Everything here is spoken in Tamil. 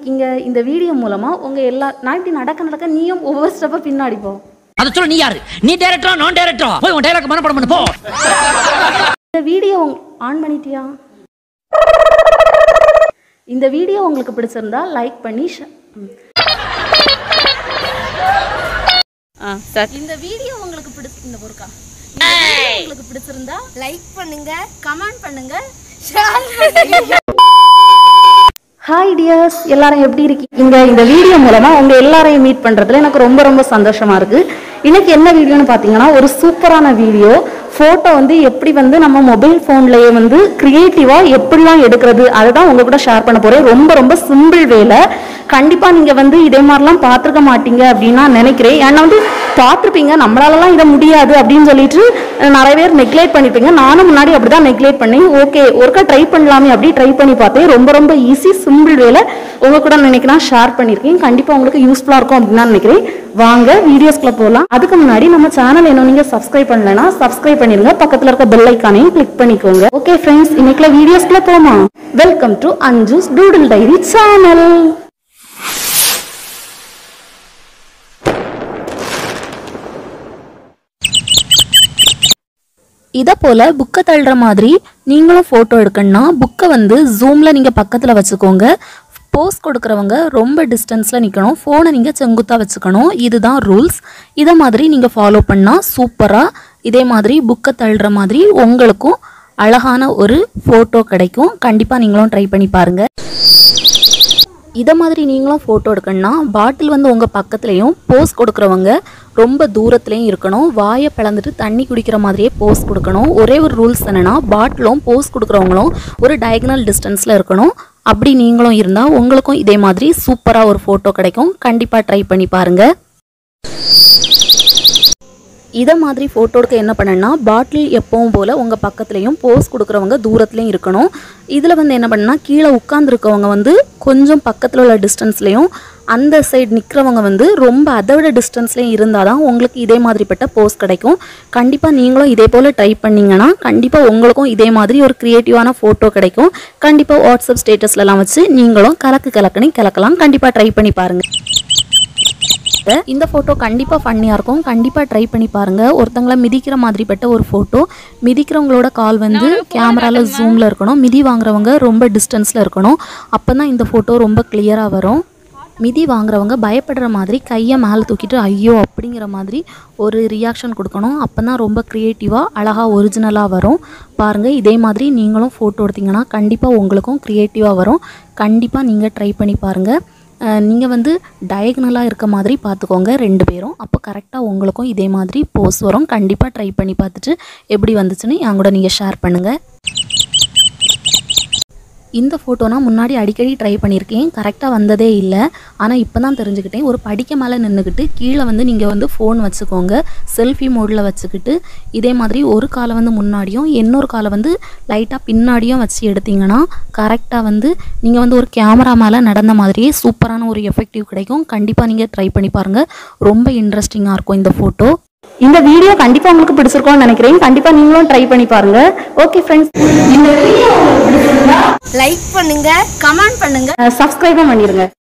இருக்கீங்க இந்த வீடியோ மூலமாக உங்கள் எல்லா நான் இப்படி நடக்க நடக்க நீயும் ஒவ்வொரு ஸ்டெப்பாக பின்னாடி போ அத சொல்ல நீ யாரு நீ டைரக்டரா நான் டைரக்டரா போய் உன் டைரக்ட் மனப்படம் பண்ணு போ இந்த வீடியோ ஆன் பண்ணிட்டியா இந்த வீடியோ உங்களுக்கு பிடிச்சிருந்தா லைக் பண்ணி ஷ- ம். ஆ சார் இந்த வீடியோ உங்களுக்கு பிடிச்சி இந்த பொருக்கா இந்த வீடியோ உங்களுக்கு பிடிச்சிருந்தா லைக் பண்ணுங்க கமெண்ட் பண்ணுங்க ஷேர் பண்ணுங்க ஹாய் டியர்ஸ் எல்லாரும் எப்படி இருக்கீங்க இந்த வீடியோ மூலமா உங்க எல்லாரையும் மீட் பண்றதுல எனக்கு ரொம்ப ரொம்ப சந்தோஷமா இருக்கு இன்னைக்கு என்ன வீடியோன்னு பாத்தீங்கன்னா ஒரு சூப்பரான வீடியோ போட்டோ வந்து எப்படி வந்து நம்ம மொபைல் போன்லயே வந்து கிரியேட்டிவா எப்படிலாம் எடுக்கிறது அதை தான் உங்க கூட ஷேர் பண்ண போறேன் ரொம்ப ரொம்ப சிம்பிள் வேலை கண்டிப்பா நீங்க வந்து இதே மாதிரிலாம் பார்த்துருக்க மாட்டீங்க அப்படின்னு நான் நினைக்கிறேன் ஏன்னா வந்து பார்த்துருப்பீங்க நம்மளாலலாம் இதை முடியாது அப்படின்னு சொல்லிட்டு அஹ், நிறைய பேர் நெக்லேட் பண்ணிருப்பீங்க நானும் முன்னாடி அப்படிதான் நெக்லேட் பண்ணேன் ஓகே ஒருக்கா ட்ரை பண்ணலாமே அப்படி ட்ரை பண்ணி பார்த்தேன் ரொம்ப ரொம்ப ஈஸி சிம்பிள் வேலை உங்க கூட நினைக்கிறேன் ஷேர் பண்ணியிருக்கேன் கண்டிப்பா உங்களுக்கு யூஸ்ஃபுல்லா இருக்கும் அப்படின்னு நான் நினைக்கிறேன் வாங்க வீடியோஸ்க்குள்ள போகலாம் அதுக்கு முன்னாடி நம்ம சேனல் இன்னும் நீங்க சப்ஸ்கிரைப் பண்ணலைன்னா சப்ஸ்கிரைப் பண்ணிருங்க பக்கத்துல இருக்க பெல் ஐக்கானையும் கிளிக் பண்ணிக்கோங்க ஓகே ஃப்ரெண்ட்ஸ் இன்னைக்குள்ள வீடியோஸ்க்குள்ள போமா welcome to Anju's doodle diary channel இதை போல் புக்கை தள்ளுற மாதிரி நீங்களும் ஃபோட்டோ எடுக்கணும்னா புக்கை வந்து ஜூமில் நீங்கள் பக்கத்தில் வச்சுக்கோங்க போஸ் கொடுக்குறவங்க ரொம்ப டிஸ்டன்ஸில் நிற்கணும் ஃபோனை நீங்கள் செங்குத்தாக வச்சுக்கணும் இதுதான் ரூல்ஸ் இதை மாதிரி நீங்கள் ஃபாலோ பண்ணால் சூப்பராக இதே மாதிரி புக்கை தள்ளுற மாதிரி உங்களுக்கும் அழகான ஒரு ஃபோட்டோ கிடைக்கும் கண்டிப்பாக நீங்களும் ட்ரை பண்ணி பாருங்கள் இதை மாதிரி நீங்களும் ஃபோட்டோ எடுக்கணும்னா பாட்டில் வந்து உங்கள் பக்கத்துலேயும் போஸ் கொடுக்குறவங்க ரொம்ப தூரத்துலேயும் இருக்கணும் வாயை பிளந்துட்டு தண்ணி குடிக்கிற மாதிரியே போஸ் கொடுக்கணும் ஒரே ஒரு ரூல்ஸ் என்னென்னா பாட்டிலும் போஸ் கொடுக்குறவங்களும் ஒரு டயகனல் டிஸ்டன்ஸில் இருக்கணும் அப்படி நீங்களும் இருந்தால் உங்களுக்கும் இதே மாதிரி சூப்பராக ஒரு ஃபோட்டோ கிடைக்கும் கண்டிப்பாக ட்ரை பண்ணி பாருங்கள் இதை மாதிரி ஃபோட்டோ எடுக்க என்ன பண்ணணும்னா பாட்டில் எப்பவும் போல் உங்கள் பக்கத்துலேயும் போஸ் கொடுக்குறவங்க தூரத்துலேயும் இருக்கணும் இதில் வந்து என்ன பண்ணணும்னா கீழே உட்காந்துருக்கவங்க வந்து கொஞ்சம் பக்கத்தில் உள்ள டிஸ்டன்ஸ்லேயும் அந்த சைடு நிற்கிறவங்க வந்து ரொம்ப அதை விட டிஸ்டன்ஸ்லேயும் இருந்தால் தான் உங்களுக்கு இதே மாதிரிப்பட்ட போஸ் கிடைக்கும் கண்டிப்பாக நீங்களும் இதே போல் ட்ரை பண்ணீங்கன்னா கண்டிப்பாக உங்களுக்கும் இதே மாதிரி ஒரு க்ரியேட்டிவான ஃபோட்டோ கிடைக்கும் கண்டிப்பாக வாட்ஸ்அப் ஸ்டேட்டஸ்லலாம் வச்சு நீங்களும் கலக்கு கலக்குன்னு கலக்கலாம் கண்டிப்பாக ட்ரை பண்ணி பாருங்கள் இந்த ஃபோட்டோ கண்டிப்பாக ஃபன்னியாக இருக்கும் கண்டிப்பாக ட்ரை பண்ணி பாருங்கள் ஒருத்தங்களை மிதிக்கிற மாதிரிப்பட்ட ஒரு ஃபோட்டோ மிதிக்கிறவங்களோட கால் வந்து கேமராவில் ஜூமில் இருக்கணும் மிதி வாங்குறவங்க ரொம்ப டிஸ்டன்ஸில் இருக்கணும் அப்போ தான் இந்த ஃபோட்டோ ரொம்ப கிளியராக வரும் மிதி வாங்குறவங்க பயப்படுற மாதிரி கையை மேலே தூக்கிட்டு ஐயோ அப்படிங்கிற மாதிரி ஒரு ரியாக்ஷன் கொடுக்கணும் அப்போ தான் ரொம்ப க்ரியேட்டிவாக அழகாக ஒரிஜினலாக வரும் பாருங்கள் இதே மாதிரி நீங்களும் ஃபோட்டோ எடுத்தீங்கன்னா கண்டிப்பாக உங்களுக்கும் க்ரியேட்டிவாக வரும் கண்டிப்பாக நீங்கள் ட்ரை பண்ணி பாருங்கள் நீங்கள் வந்து டயகனலாக இருக்க மாதிரி பார்த்துக்கோங்க ரெண்டு பேரும் அப்போ கரெக்டாக உங்களுக்கும் இதே மாதிரி போஸ் வரும் கண்டிப்பாக ட்ரை பண்ணி பார்த்துட்டு எப்படி வந்துச்சுன்னு என் கூட நீங்கள் ஷேர் பண்ணுங்கள் இந்த ஃபோட்டோ நான் முன்னாடி அடிக்கடி ட்ரை பண்ணியிருக்கேன் கரெக்டாக வந்ததே இல்லை ஆனால் இப்போ தான் தெரிஞ்சுக்கிட்டேன் ஒரு படிக்க மேலே நின்றுக்கிட்டு கீழே வந்து நீங்கள் வந்து ஃபோன் வச்சுக்கோங்க செல்ஃபி மோடில் வச்சுக்கிட்டு இதே மாதிரி ஒரு காலை வந்து முன்னாடியும் இன்னொரு காலை வந்து லைட்டாக பின்னாடியும் வச்சு எடுத்தீங்கன்னா கரெக்டாக வந்து நீங்கள் வந்து ஒரு கேமரா மேலே நடந்த மாதிரியே சூப்பரான ஒரு எஃபெக்டிவ் கிடைக்கும் கண்டிப்பாக நீங்கள் ட்ரை பண்ணி பாருங்கள் ரொம்ப இன்ட்ரெஸ்டிங்காக இருக்கும் இந்த ஃபோட்டோ இந்த வீடியோ கண்டிப்பாக உங்களுக்கு பிடிச்சிருக்கும்னு நினைக்கிறேன் கண்டிப்பாக நீங்களும் ட்ரை பண்ணி பாருங்க ஓகே ஃப்ரெண்ட்ஸ் இந்த வீடியோ லைக் பண்ணுங்க கமெண்ட் பண்ணுங்க சப்ஸ்கிரைபும் பண்ணிடுங்க